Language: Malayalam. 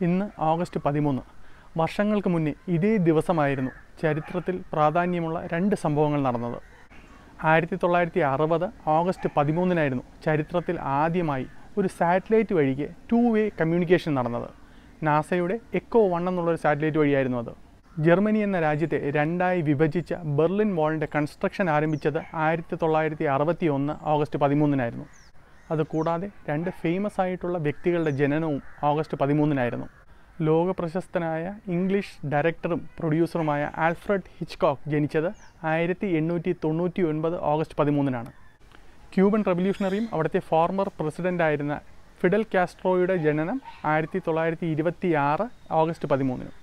ഇന്ന് ഓഗസ്റ്റ് പതിമൂന്ന് വർഷങ്ങൾക്ക് മുന്നേ ഇതേ ദിവസമായിരുന്നു ചരിത്രത്തിൽ പ്രാധാന്യമുള്ള രണ്ട് സംഭവങ്ങൾ നടന്നത് ആയിരത്തി തൊള്ളായിരത്തി അറുപത് ഓഗസ്റ്റ് പതിമൂന്നിനായിരുന്നു ചരിത്രത്തിൽ ആദ്യമായി ഒരു സാറ്റലൈറ്റ് വഴിക്ക് ടു വേ കമ്മ്യൂണിക്കേഷൻ നടന്നത് നാസയുടെ എക്കോ വൺ എന്നുള്ളൊരു സാറ്റലൈറ്റ് വഴിയായിരുന്നു അത് ജർമ്മനി എന്ന രാജ്യത്തെ രണ്ടായി വിഭജിച്ച ബെർലിൻ വാളിൻ്റെ കൺസ്ട്രക്ഷൻ ആരംഭിച്ചത് ആയിരത്തി തൊള്ളായിരത്തി അറുപത്തി ഒന്ന് ഓഗസ്റ്റ് പതിമൂന്നിനായിരുന്നു അതുകൂടാതെ രണ്ട് ഫേമസ് ആയിട്ടുള്ള വ്യക്തികളുടെ ജനനവും ഓഗസ്റ്റ് പതിമൂന്നിനായിരുന്നു ലോക പ്രശസ്തനായ ഇംഗ്ലീഷ് ഡയറക്ടറും പ്രൊഡ്യൂസറുമായ ആൽഫ്രഡ് ഹിച്ച്കോക്ക് ജനിച്ചത് ആയിരത്തി എണ്ണൂറ്റി തൊണ്ണൂറ്റി ഒൻപത് ഓഗസ്റ്റ് പതിമൂന്നിനാണ് ക്യൂബൻ റവല്യൂഷണറിയും അവിടുത്തെ ഫോർമർ പ്രസിഡൻ്റായിരുന്ന ഫിഡൽ കാസ്ട്രോയുടെ ജനനം ആയിരത്തി തൊള്ളായിരത്തി ഇരുപത്തി ആറ് ഓഗസ്റ്റ് പതിമൂന്നിന്